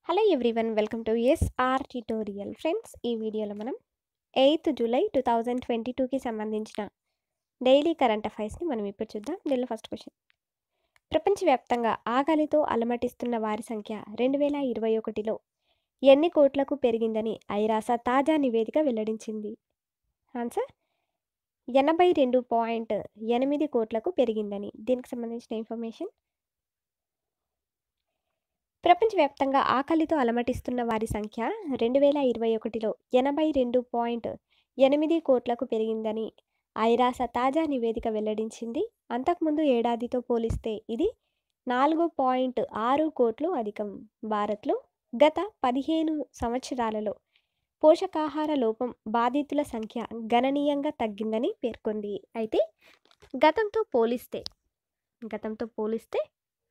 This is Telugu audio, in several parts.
Hello everyone welcome to SR tutorial friends ఈ వీడియోలో మనం eighth July two thousand twenty టూకి సంబంధించిన డైలీ కరెంట్ అఫైర్స్ని మనం ఇప్పుడు చూద్దాం దీనిలో ఫస్ట్ క్వశ్చన్ ప్రపంచవ్యాప్తంగా ఆకలితో అలమటిస్తున్న వారి సంఖ్య రెండు వేల ఇరవై ఒకటిలో ఎన్ని కోట్లకు పెరిగిందని ఐరాస తాజా నివేదిక వెల్లడించింది ఆన్సర్ ఎనభై రెండు పాయింట్ ఎనిమిది కోట్లకు పెరిగిందని దీనికి సంబంధించిన ఇన్ఫర్మేషన్ ప్రపంచవ్యాప్తంగా ఆకలితో అలమటిస్తున్న వారి సంఖ్య రెండు వేల ఇరవై ఒకటిలో ఎనభై రెండు పాయింట్ ఎనిమిది కోట్లకు పెరిగిందని ఐరాస తాజా నివేదిక వెల్లడించింది అంతకుముందు ఏడాదితో పోలిస్తే ఇది నాలుగు పాయింట్ ఆరు కోట్లు అధికం భారత్లో గత పదిహేను సంవత్సరాలలో పోషకాహార లోపం బాధితుల సంఖ్య గణనీయంగా తగ్గిందని పేర్కొంది అయితే గతంతో పోలిస్తే గతంతో పోలిస్తే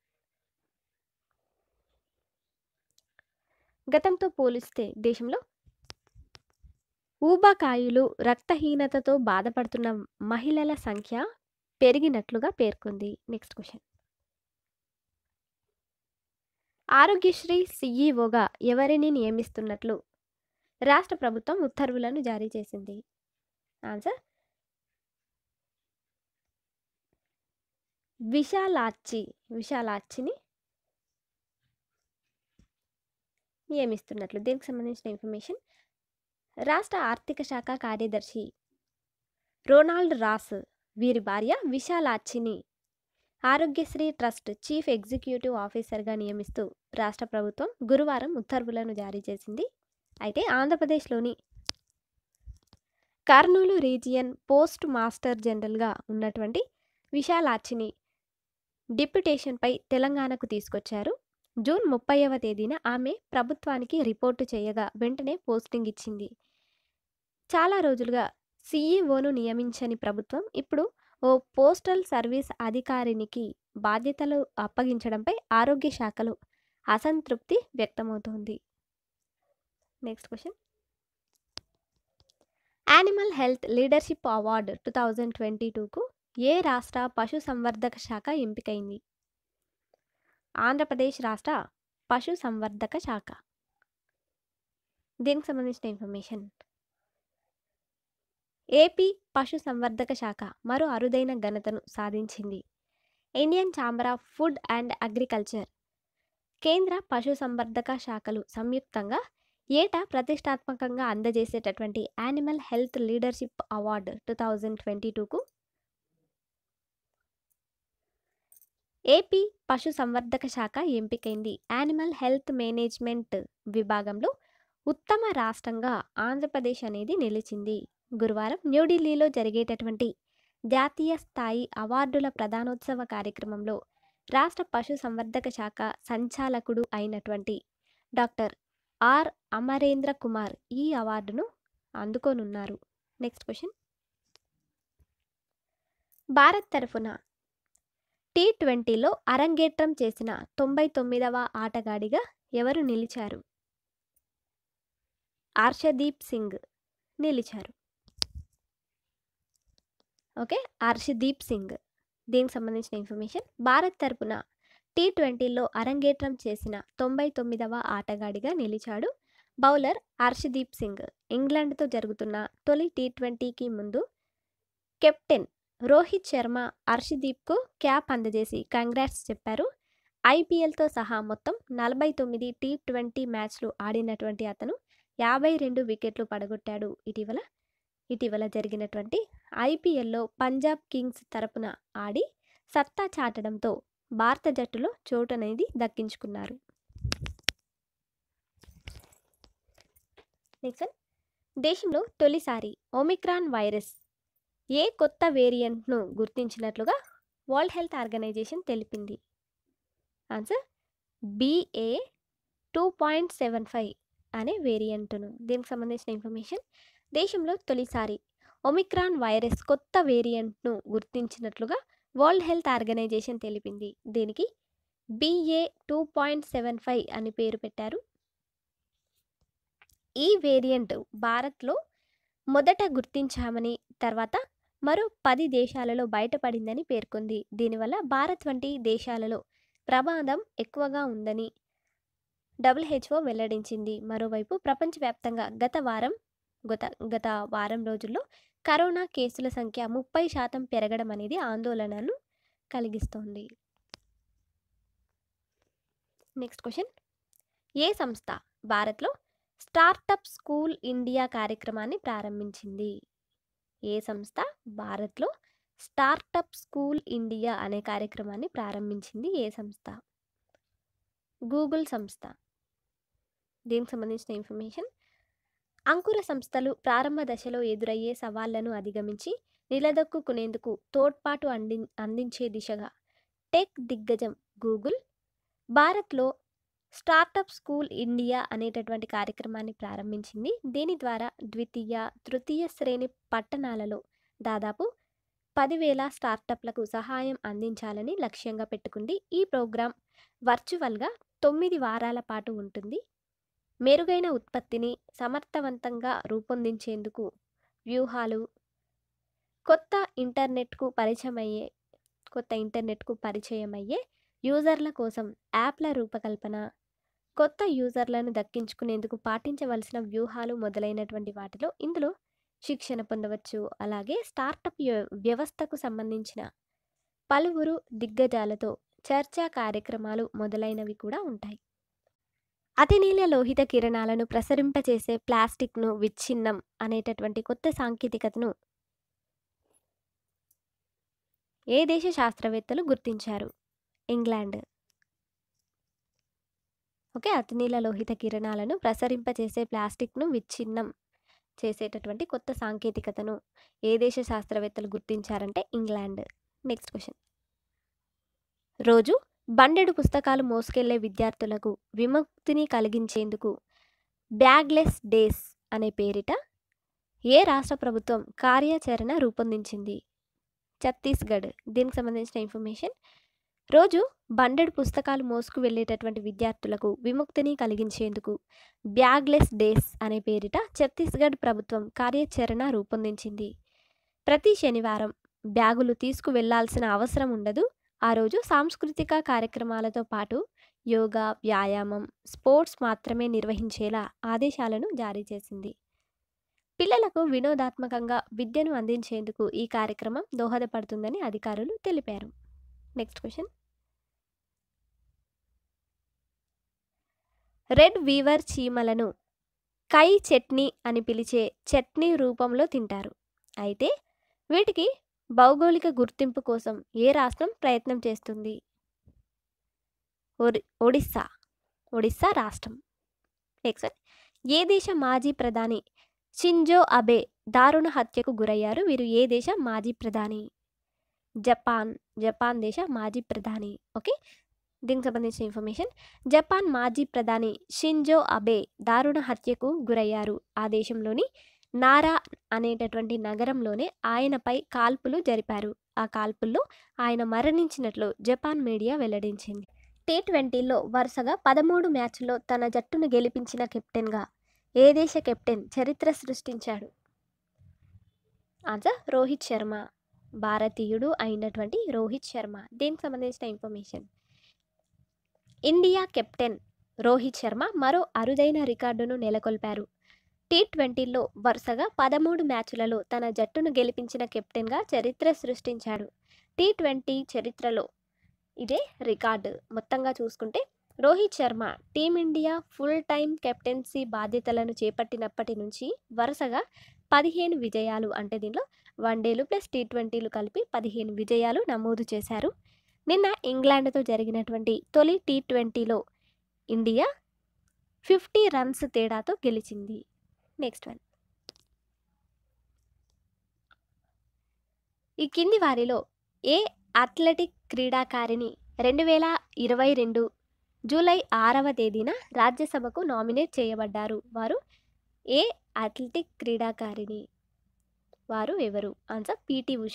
గతంతో పోలిస్తే దేశంలో ఊబకాయులు రక్తహీనతతో బాధపడుతున్న మహిళల సంఖ్య పెరిగినట్లుగా పేర్కొంది నెక్స్ట్ క్వశ్చన్ ఆరోగ్యశ్రీ సీఈఓగా ఎవరిని నియమిస్తున్నట్లు రాష్ట్ర ప్రభుత్వం ఉత్తర్వులను జారీ చేసింది ఆన్సర్ విశాలాచి విశాలాచిని నియమిస్తున్నట్లు దీనికి సంబంధించిన ఇన్ఫర్మేషన్ రాష్ట్ర ఆర్థిక శాఖ కార్యదర్శి రొనాల్డ్ రాస్ వీరి భార్య విశాలాచిని ఆరోగ్యశ్రీ ట్రస్ట్ చీఫ్ ఎగ్జిక్యూటివ్ ఆఫీసర్గా నియమిస్తూ రాష్ట్ర ప్రభుత్వం గురువారం ఉత్తర్వులను జారీ చేసింది అయితే ఆంధ్రప్రదేశ్లోని కర్నూలు రీజియన్ పోస్ట్ మాస్టర్ జనరల్గా ఉన్నటువంటి విశాలాచిని డిప్యుటేషన్పై తెలంగాణకు తీసుకొచ్చారు జూన్ ముప్పైవ తేదీన ఆమె ప్రభుత్వానికి రిపోర్టు చేయగా వెంటనే పోస్టింగ్ ఇచ్చింది చాలా రోజులుగా సీఈఓను నియమించని ప్రభుత్వం ఇప్పుడు ఓ పోస్టల్ సర్వీస్ అధికారినికి బాధ్యతలు అప్పగించడంపై ఆరోగ్య శాఖలో అసంతృప్తి వ్యక్తమవుతోంది next question animal health leadership award two thousand twenty టూకు ఏ రాష్ట్ర పశు సంవర్ధక శాఖ ఎంపికైంది ఆంధ్రప్రదేశ్ రాష్ట్ర పశు సంవర్ధక శాఖ దీనికి సంబంధించిన ఇన్ఫర్మేషన్ ఏపీ పశు సంవర్ధక శాఖ మరో అరుదైన ఘనతను సాధించింది Indian chamber of food and agriculture కేంద్ర పశు సంవర్ధక శాఖలు సంయుక్తంగా ఏటా ప్రతిష్టాత్మకంగా అందజేసేటటువంటి animal health leadership award two thousand twenty టూకు ఏపీ పశు సంవర్ధక శాఖ ఎంపికైంది యానిమల్ హెల్త్ మేనేజ్మెంట్ విభాగంలో ఉత్తమ రాష్ట్రంగా ఆంధ్రప్రదేశ్ అనేది నిలిచింది గురువారం న్యూఢిల్లీలో జరిగేటటువంటి జాతీయ స్థాయి అవార్డుల ప్రధానోత్సవ కార్యక్రమంలో రాష్ట్ర పశు సంవర్ధక శాఖ సంచాలకుడు అయినటువంటి డాక్టర్ ఆర్ అమరేంద్ర కుమార్ ఈ అవార్డును అందుకోనున్నారు నెక్స్ట్ క్వశ్చన్ భారత్ తరఫున టీ ట్వంటీలో అరంగేట్రం చేసిన తొంభై తొమ్మిదవ ఆటగాడిగా ఎవరు నిలిచారు హర్షదీప్ సింగ్ నిలిచారు ఓకే హర్షదీప్ సింగ్ దీనికి సంబంధించిన ఇన్ఫర్మేషన్ భారత్ తరపున టీ ట్వంటీలో అరంగేట్రం చేసిన తొంభై తొమ్మిదవ ఆటగాడిగా నిలిచాడు బౌలర్ హర్షదీప్ సింగ్ ఇంగ్లాండ్తో జరుగుతున్న తొలి టీ ట్వంటీకి ముందు కెప్టెన్ రోహిత్ శర్మ హర్షదీప్కు క్యాప్ అందజేసి కంగ్రాట్స్ చెప్పారు ఐపీఎల్తో సహా మొత్తం నలభై తొమ్మిది టీ ట్వంటీ మ్యాచ్లు ఆడినటువంటి అతను యాభై రెండు వికెట్లు పడగొట్టాడు ఇటీవల ఇటీవల జరిగినటువంటి ఐపీఎల్లో పంజాబ్ కింగ్స్ తరపున ఆడి సత్తా చాటడంతో భారత జట్టులో చోటు అనేది దక్కించుకున్నారు నెక్స్ట్ దేశంలో తొలిసారి ఒమిక్రాన్ వైరస్ ఏ కొత్త వేరియంట్ను గుర్తించినట్లుగా వరల్డ్ హెల్త్ ఆర్గనైజేషన్ తెలిపింది answer BA two point seven five అనే వేరియంట్ను దీనికి సంబంధించిన ఇన్ఫర్మేషన్ దేశంలో తొలిసారి ఒమిక్రాన్ వైరస్ కొత్త వేరియంట్ను గుర్తించినట్లుగా వరల్డ్ హెల్త్ ఆర్గనైజేషన్ తెలిపింది దీనికి BA two point seven five అని పేరు పెట్టారు ఈ వేరియంట్ భారత్లో మొదట గుర్తించామని తర్వాత మరో పది దేశాలలో బయటపడిందని పేర్కొంది దీనివల్ల భారత్ వంటి దేశాలలో ప్రమాదం ఎక్కువగా ఉందని డబ్ల్యూహెచ్ఓ వెల్లడించింది మరోవైపు ప్రపంచవ్యాప్తంగా గత వారం గత గత వారం రోజుల్లో కరోనా కేసుల సంఖ్య ముప్పై శాతం పెరగడం అనేది ఆందోళనను కలిగిస్తోంది నెక్స్ట్ క్వశ్చన్ ఏ సంస్థ భారత్లో స్టార్టప్ స్కూల్ ఇండియా కార్యక్రమాన్ని ప్రారంభించింది ఏ సంస్థ భారత్లో స్టార్టప్ స్కూల్ ఇండియా అనే కార్యక్రమాన్ని ప్రారంభించింది ఏ సంస్థ గూగుల్ సంస్థ దీనికి సంబంధించిన ఇన్ఫర్మేషన్ అంకుర సంస్థలు ప్రారంభ దశలో ఎదురయ్యే సవాళ్లను అధిగమించి నిలదొక్కునేందుకు తోడ్పాటు అంది అందించే దిశగా టెక్ దిగ్గజం గూగుల్ భారత్లో స్టార్టప్ స్కూల్ ఇండియా అనేటటువంటి కార్యక్రమాన్ని ప్రారంభించింది దీని ద్వారా ద్వితీయ తృతీయ శ్రేణి పట్టణాలలో దాదాపు పదివేల స్టార్టప్లకు సహాయం అందించాలని లక్ష్యంగా పెట్టుకుంది ఈ ప్రోగ్రాం వర్చువల్గా తొమ్మిది వారాల పాటు ఉంటుంది మెరుగైన ఉత్పత్తిని సమర్థవంతంగా రూపొందించేందుకు వ్యూహాలు కొత్త ఇంటర్నెట్కు పరిచయం అయ్యే కొత్త ఇంటర్నెట్కు పరిచయం అయ్యే యూజర్ల కోసం యాప్ల రూపకల్పన కొత్త యూజర్లను దక్కించుకునేందుకు పాటించవలసిన వ్యూహాలు మొదలైనటువంటి వాటిలో ఇందులో శిక్షణ పొందవచ్చు అలాగే స్టార్టప్ వ్య- వ్యవస్థకు సంబంధించిన పలువురు దిగ్గజాలతో చర్చా కార్యక్రమాలు మొదలైనవి కూడా ఉంటాయి అతినీల లోహిత కిరణాలను ప్రసరింపచేసే ప్లాస్టిక్ను విచ్ఛిన్నం అనేటటువంటి కొత్త సాంకేతికతను ఏ దేశ శాస్త్రవేత్తలు గుర్తించారు ఇంగ్లాండ్ ఓకే అతినీల లోహిత కిరణాలను ప్రసరింపచేసే ప్లాస్టిక్ను విచ్ఛిన్నం చేసేటటువంటి కొత్త సాంకేతికతను ఏ దేశ శాస్త్రవేత్తలు గుర్తించారంటే ఇంగ్లాండ్ నెక్స్ట్ క్వశ్చన్ రోజు బండెడు పుస్తకాలు మోసుకెళ్లే విద్యార్థులకు విముక్తిని కలిగించేందుకు బ్యాగ్లెస్ డేస్ అనే పేరిట ఏ రాష్ట్ర ప్రభుత్వం కార్యాచరణ రూపొందించింది ఛత్తీస్గఢ్ దీనికి సంబంధించిన ఇన్ఫర్మేషన్ రోజు బండెడు పుస్తకాలు మోసుకు వెళ్ళేటటువంటి విద్యార్థులకు విముక్తిని కలిగించేందుకు బ్యాగ్లెస్ డేస్ అనే పేరిట ఛత్తీస్గఢ్ ప్రభుత్వం కార్యాచరణ రూపొందించింది ప్రతి శనివారం బ్యాగులు తీసుకు వెళ్లాల్సిన అవసరం ఉండదు ఆ రోజు సాంస్కృతిక కార్యక్రమాలతో పాటు యోగా వ్యాయామం స్పోర్ట్స్ మాత్రమే నిర్వహించేలా ఆదేశాలను జారీ చేసింది పిల్లలకు వినోదాత్మకంగా విద్యను అందించేందుకు ఈ కార్యక్రమం దోహదపడుతుందని అధికారులు తెలిపారు నెక్స్ట్ క్వశ్చన్ రెడ్ వీవర్ చీమలను కై చట్నీ అని పిలిచే చట్నీ రూపంలో తింటారు అయితే వీటికి భౌగోళిక గుర్తింపు కోసం ఏ రాష్ట్రం ప్రయత్నం చేస్తుంది ఒరి ఒడిస్సా ఒడిస్సా రాష్ట్రం నెక్స్ట్ వన్. ఏ దేశ మాజీ ప్రధాని షింజో అబే దారుణ హత్యకు గురయ్యారు వీరు ఏ దేశ మాజీ ప్రధాని జపాన్ జపాన్ దేశ మాజీ ప్రధాని ఓకే దీనికి సంబంధించిన ఇన్ఫర్మేషన్ జపాన్ మాజీ ప్రధాని షింజో అబే దారుణ హత్యకు గురయ్యారు ఆ దేశంలోని నారా అనేటటువంటి నగరంలోనే ఆయనపై కాల్పులు జరిపారు ఆ కాల్పుల్లో ఆయన మరణించినట్లు జపాన్ మీడియా వెల్లడించింది టీ ట్వంటీలో వరుసగా పదమూడు మ్యాచ్ల్లో తన జట్టును గెలిపించిన కెప్టెన్గా ఏ దేశ కెప్టెన్ చరిత్ర సృష్టించాడు ఆన్సర్ రోహిత్ శర్మ భారతీయుడు అయినటువంటి రోహిత్ శర్మ దీనికి సంబంధించిన information India captain Rohit Sharma మరో అరుదైన రికార్డును నెలకొల్పారు టీ ట్వంటీలో వరుసగా పదమూడు మ్యాచ్లలో తన జట్టును గెలిపించిన కెప్టెన్గా చరిత్ర సృష్టించాడు టీ ట్వంటీ చరిత్రలో ఇదే రికార్డు మొత్తంగా చూసుకుంటే Rohit Sharma team India full time captaincy బాధ్యతలను చేపట్టినప్పటి నుంచి వరుసగా పదిహేను విజయాలు అంటే దీనిలో వన్డేలు ప్లస్ టీ ట్వంటీలు కలిపి పదిహేను విజయాలు నమోదు చేశారు నిన్న ఇంగ్లాండ్తో జరిగినటువంటి తొలి టీ ట్వంటీలో ఇండియా ఫిఫ్టీ రన్స్ తేడాతో గెలిచింది నెక్స్ట్ వన్ ఈ కింది వారిలో ఏ అథ్లెటిక్ క్రీడాకారిణి రెండు వేల ఇరవై రెండు జూలై ఆరవ తేదీన రాజ్యసభకు నామినేట్ చేయబడ్డారు వారు ఏ అథ్లెటిక్ క్రీడాకారిణి వారు ఎవరు answer P T Usha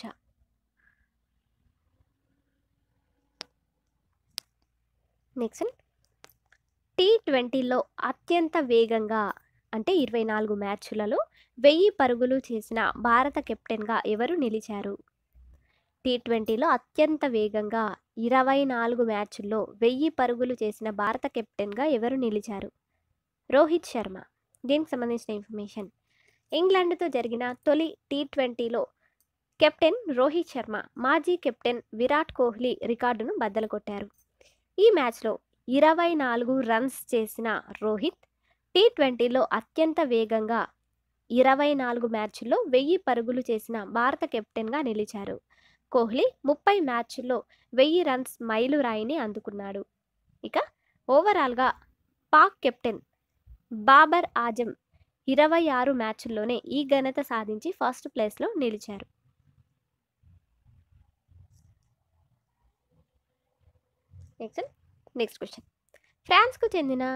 next T ట్వంటీలో అత్యంత వేగంగా అంటే ఇరవై నాలుగు మ్యాచ్లలో వెయ్యి పరుగులు చేసిన భారత కెప్టెన్గా ఎవరు నిలిచారు టీ ట్వంటీలో అత్యంత వేగంగా ఇరవై నాలుగు మ్యాచ్ల్లో వెయ్యి పరుగులు చేసిన భారత కెప్టెన్గా ఎవరు నిలిచారు రోహిత్ శర్మ దీనికి సంబంధించిన ఇన్ఫర్మేషన్ ఇంగ్లాండ్తో జరిగిన తొలి టీ ట్వంటీలో కెప్టెన్ రోహిత్ శర్మ మాజీ కెప్టెన్ విరాట్ కోహ్లీ రికార్డును బద్దలు కొట్టారు ఈ మ్యాచ్లో ఇరవై నాలుగు రన్స్ చేసిన రోహిత్ టీ ట్వంటీలో అత్యంత వేగంగా ఇరవై నాలుగు మ్యాచ్ల్లో వెయ్యి పరుగులు చేసిన భారత కెప్టెన్గా నిలిచారు కోహ్లీ ముప్పై మ్యాచ్ల్లో వెయ్యి రన్స్ మైలురాయిని అందుకున్నాడు ఇక ఓవరాల్గా పాక్ కెప్టెన్ బాబర్ ఆజం ఇరవై ఆరు మ్యాచ్ల్లోనే ఈ ఘనత సాధించి ఫస్ట్ ప్లేస్లో నిలిచారు నెక్స్ట్ నెక్స్ట్ క్వశ్చన్ ఫ్రాన్స్కు చెందిన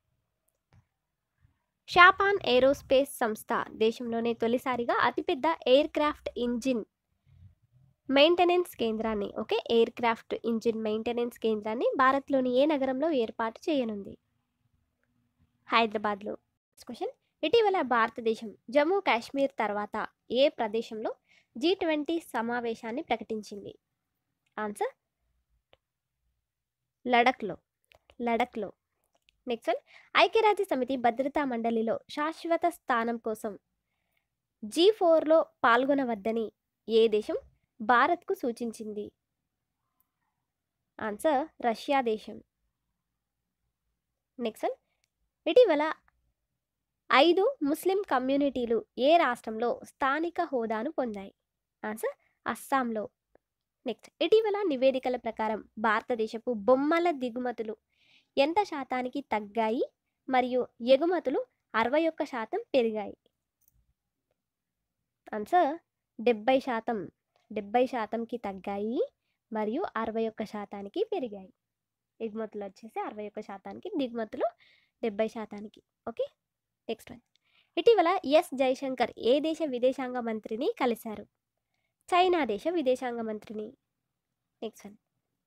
షాపాన్ ఏరోస్పేస్ సంస్థ దేశంలోనే తొలిసారిగా అతిపెద్ద ఎయిర్ క్రాఫ్ట్ ఇంజిన్ మెయింటెనెన్స్ కేంద్రాన్ని okay aircraft engine maintenance కేంద్రాన్ని భారత్లోని ఏ నగరంలో ఏర్పాటు చేయనుంది హైదరాబాద్లో క్వశ్చన్ ఇటీవల భారతదేశం జమ్మూ కాశ్మీర్ తర్వాత ఏ ప్రదేశంలో జీ ట్వంటీ సమావేశాన్ని ప్రకటించింది ఆన్సర్ లడఖ్లో లడఖ్లో నెక్స్ట్ వన్ ఐక్యరాజ్య సమితి భద్రతా మండలిలో శాశ్వత స్థానం కోసం జీ ఫోర్లో పాల్గొనవద్దని ఏ దేశం భారత్కు సూచించింది ఆన్సర్ రష్యా దేశం నెక్స్ట్ వన్ ఇటీవల ఐదు ముస్లిం కమ్యూనిటీలు ఏ రాష్ట్రంలో స్థానిక హోదాను పొందాయి ఆన్సర్ అస్సాంలో నెక్స్ట్ ఇటీవల నివేదికల ప్రకారం భారతదేశపు బొమ్మల దిగుమతులు ఎంత శాతానికి తగ్గాయి మరియు ఎగుమతులు అరవై ఒక్క శాతం పెరిగాయి ఆన్సర్ డెబ్బై శాతం డెబ్బై శాతంకి తగ్గాయి మరియు అరవై ఒక్క శాతానికి పెరిగాయి ఎగుమతులు వచ్చేసి అరవై ఒక్క శాతానికి దిగుమతులు డెబ్బై శాతానికి ఓకే నెక్స్ట్ వన్ ఇటీవల ఎస్ జైశంకర్ ఏ దేశ విదేశాంగ మంత్రిని కలిశారు చైనా దేశ విదేశాంగ మంత్రిని నెక్స్ట్ వన్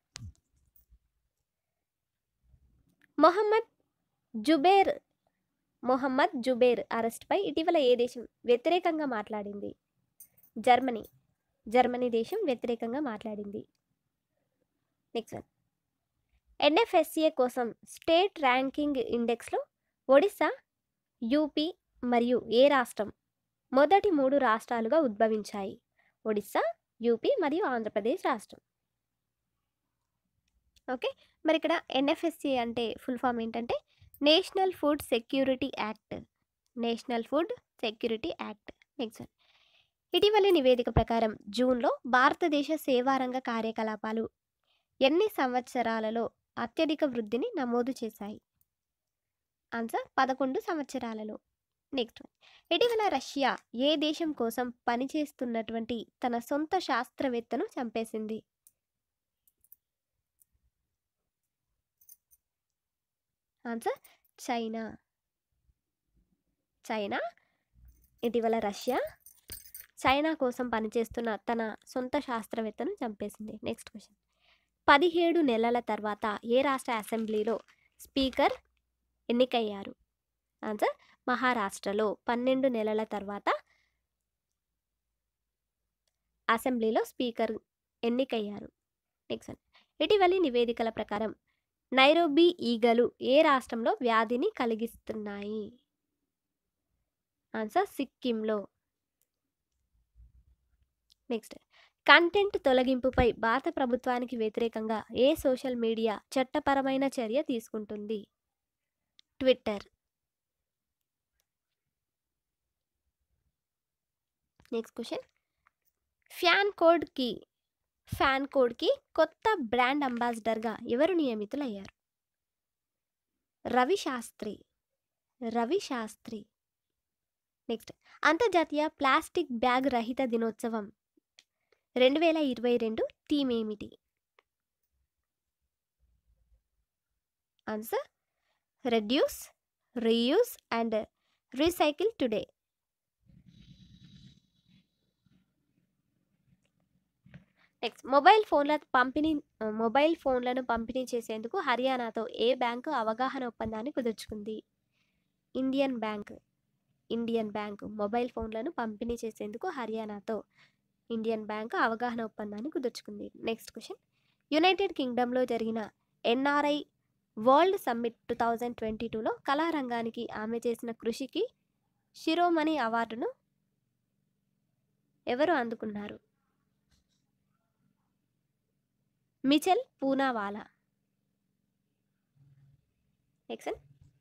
మొహమ్మద్ జుబేర్ మొహమ్మద్ జుబేర్ అరెస్ట్పై ఇటీవల ఏ దేశం వ్యతిరేకంగా మాట్లాడింది జర్మనీ జర్మనీ దేశం వ్యతిరేకంగా మాట్లాడింది నెక్స్ట్ వన్ ఎన్ఎఫ్ఎస్ఏ కోసం స్టేట్ ర్యాంకింగ్ ఇండెక్స్లో ఒడిశా యూపీ మరియు ఏ రాష్ట్రం మొదటి మూడు రాష్ట్రాలుగా ఉద్భవించాయి ఒడిశా యూపీ మరియు ఆంధ్రప్రదేశ్ రాష్ట్రం ఓకే మరి ఇక్కడ ఎన్ఎఫ్ఎస్సి అంటే ఫుల్ ఫామ్ ఏంటంటే national food security act national food security act next one ఇటీవలి నివేదిక ప్రకారం జూన్లో భారతదేశ సేవారంగ కార్యకలాపాలు ఎన్ని సంవత్సరాలలో అత్యధిక వృద్ధిని నమోదు చేశాయి ఆన్సర్ పదకొండు సంవత్సరాలలో నెక్స్ట్ వన్ ఇటీవల రష్యా ఏ దేశం కోసం పనిచేస్తున్నటువంటి తన సొంత శాస్త్రవేత్తను చంపేసింది ఆన్సర్ చైనా చైనా ఇటీవల రష్యా చైనా కోసం పనిచేస్తున్న తన సొంత శాస్త్రవేత్తను చంపేసింది నెక్స్ట్ క్వశ్చన్ పదిహేడు నెలల తర్వాత ఏ రాష్ట్ర అసెంబ్లీలో స్పీకర్ ఎన్నికయ్యారు ఆన్సర్ మహారాష్ట్రలో పన్నెండు నెలల తర్వాత అసెంబ్లీలో స్పీకర్ ఎన్నికయ్యారు నెక్స్ట్ వన్ ఇటీవలి నివేదికల ప్రకారం నైరోబీ ఈగలు ఏ రాష్ట్రంలో వ్యాధిని కలిగిస్తున్నాయి ఆన్సర్ సిక్కింలో నెక్స్ట్ కంటెంట్ తొలగింపుపై భారత ప్రభుత్వానికి వ్యతిరేకంగా ఏ సోషల్ మీడియా చట్టపరమైన చర్య తీసుకుంటుంది ట్విట్టర్ నెక్స్ట్ క్వశ్చన్ ఫ్యాన్ కోడ్కి ఫ్యాన్ కోడ్కి కొత్త బ్రాండ్ అంబాసిడర్గా ఎవరు నియమితులయ్యారు రవి శాస్త్రి రవి శాస్త్రి నెక్స్ట్ అంతర్జాతీయ ప్లాస్టిక్ బ్యాగ్ రహిత దినోత్సవం రెండు వేల ఇరవై రెండు థీమ్ ఏమిటి answer reduce reuse and recycle today next mobile ఫోన్ల పంపిణీ మొబైల్ ఫోన్లను పంపిణీ చేసేందుకు హర్యానాతో ఏ బ్యాంకు అవగాహన ఒప్పందాన్ని కుదుర్చుకుంది Indian bank Indian bank mobile ఫోన్లను పంపిణీ చేసేందుకు హర్యానాతో ఇండియన్ బ్యాంక్ అవగాహన ఒప్పందాన్ని కుదుర్చుకుంది నెక్స్ట్ క్వశ్చన్ యునైటెడ్ కింగ్డమ్లో జరిగిన NRI world summit two thousand twenty టూలో కళారంగానికి ఆమె చేసిన కృషికి శిరోమణి అవార్డును ఎవరు అందుకున్నారు Michelle Poonawalla next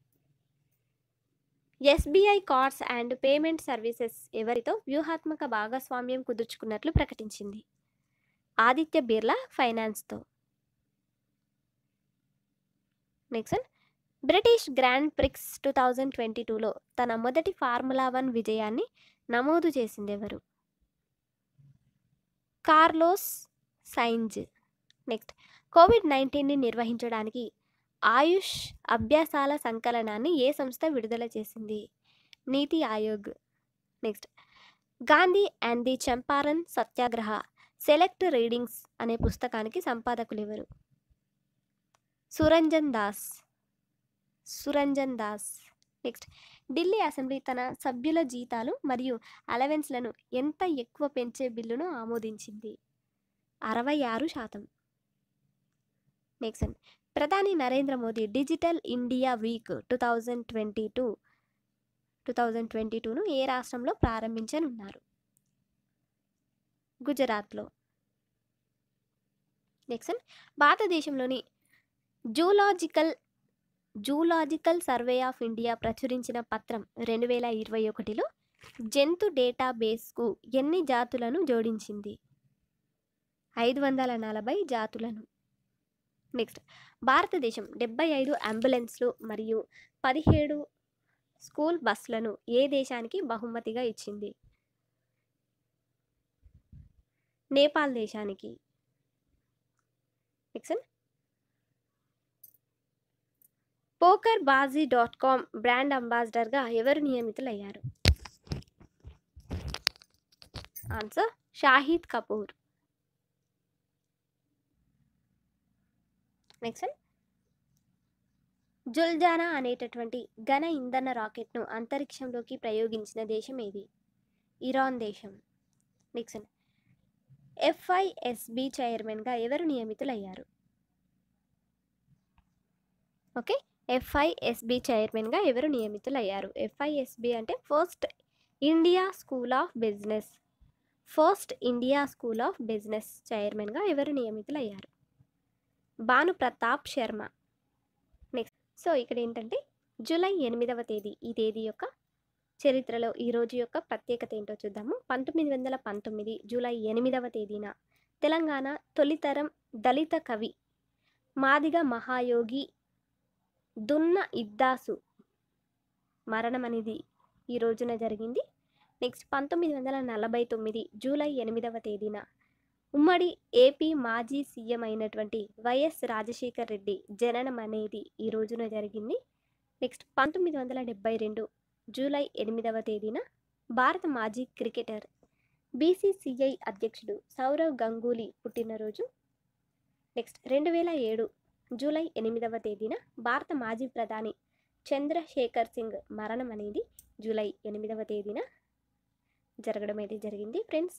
SBI cards and payment services ఎవరితో వ్యూహాత్మక భాగస్వామ్యం కుదుర్చుకున్నట్లు ప్రకటించింది ఆదిత్య బిర్లా ఫైనాన్స్తో next British grand prix two thousand twenty టూలో తన మొదటి ఫార్ములా వన్ విజయాన్ని నమోదు చేసింది ఎవరు కార్లోస్ సైంజ్ నెక్స్ట్ కోవిడ్ నైన్టీన్ని నిర్వహించడానికి ఆయుష్ అభ్యాసాల సంకలనాన్ని ఏ సంస్థ విడుదల చేసింది NITI Aayog next Gandhi and the Champaran Satyagraha select readings అనే పుస్తకానికి సంపాదకులు ఎవరు సురంజన్ దాస్ సురంజన్ దాస్ నెక్స్ట్ ఢిల్లీ అసెంబ్లీ తన సభ్యుల జీతాలు మరియు అలవెన్స్లను ఎంత ఎక్కువ పెంచే బిల్లును ఆమోదించింది అరవై ఆరు శాతం నెక్స్ట్ ప్రధాని Narendra Modi digital India week two thousand twenty two two thousand twenty టూను ఏ రాష్ట్రంలో ప్రారంభించనున్నారు గుజరాత్లో నెక్స్ట్ భారతదేశంలోని zoological zoological survey of India ప్రచురించిన పత్రం రెండు వేల ఇరవై ఒకటిలో జంతు డేటాబేస్కు ఎన్ని జాతులను జోడించింది ఐదు వందల నలభై జాతులను నెక్స్ట్ భారతదేశం డెబ్బై ఐదు అంబులెన్స్లు మరియు పదిహేడు స్కూల్ బస్సులను ఏ దేశానికి బహుమతిగా ఇచ్చింది నేపాల్ దేశానికి next PokerBaazi dot com brand అంబాసిడర్గా ఎవరు నియమితులయ్యారు ఆన్సర్ షాహిద్ కపూర్ నెక్స్ట్ జుల్జానా అనేటటువంటి ఘన ఇంధన రాకెట్ను అంతరిక్షంలోకి ప్రయోగించిన దేశం ఏది ఇరాన్ దేశం నెక్స్ట్ ఎఫ్ఐఎస్బి చైర్మన్గా ఎవరు నియమితులయ్యారు ఓకే ఎఫ్ఐఎస్బి చైర్మన్గా ఎవరు నియమితులయ్యారు ఎఫ్ఐఎస్బి అంటే first India school of business first India school of business చైర్మన్గా ఎవరు నియమితులయ్యారు భాను ప్రతాప్ శర్మ నెక్స్ట్ సో ఇక్కడ ఏంటంటే జూలై ఎనిమిదవ తేదీ ఈ తేదీ యొక్క చరిత్రలో ఈ రోజు యొక్క ప్రత్యేకత ఏంటో చూద్దాము పంతొమ్మిది వందల పంతొమ్మిది జూలై ఎనిమిదవ తేదీన తెలంగాణ తొలితరం దళిత కవి మాదిగ మహాయోగి దున్న ఇద్దాసు మరణం అనేది ఈ రోజున జరిగింది నెక్స్ట్ పంతొమ్మిది వందల నలభై తొమ్మిది జూలై ఎనిమిదవ తేదీన ఉమ్మడి ఏపీ మాజీ సీఎం అయినటువంటి వైఎస్ రాజశేఖర్ రెడ్డి జననం అనేది ఈ రోజున జరిగింది నెక్స్ట్ పంతొమ్మిది వందల డెబ్బై రెండు జూలై ఎనిమిదవ తేదీన భారత మాజీ క్రికెటర్ బీసీసీఐ అధ్యక్షుడు సౌరవ్ గంగూలీ పుట్టినరోజు నెక్స్ట్ రెండు వేల ఏడు జూలై ఎనిమిదవ తేదీన భారత మాజీ ప్రధాని చంద్రశేఖర్ సింగ్ మరణం అనేది జూలై ఎనిమిదవ తేదీన జరగడం అయితే జరిగింది ఫ్రెండ్స్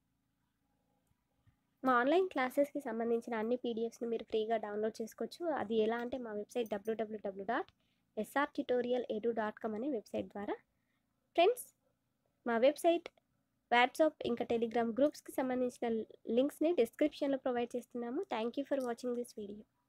మా ఆన్లైన్ క్లాసెస్కి సంబంధించిన అన్ని పీడిఎఫ్స్ని మీరు ఫ్రీగా డౌన్లోడ్ చేసుకోవచ్చు అది ఎలా అంటే మా website W W W dot SR tutorial edu dot com అనే వెబ్సైట్ ద్వారా ఫ్రెండ్స్ మా వెబ్సైట్ వాట్సాప్ ఇంకా టెలిగ్రామ్ గ్రూప్స్కి సంబంధించిన లింక్స్ని డిస్క్రిప్షన్లో ప్రొవైడ్ చేస్తున్నాము thank you for watching this video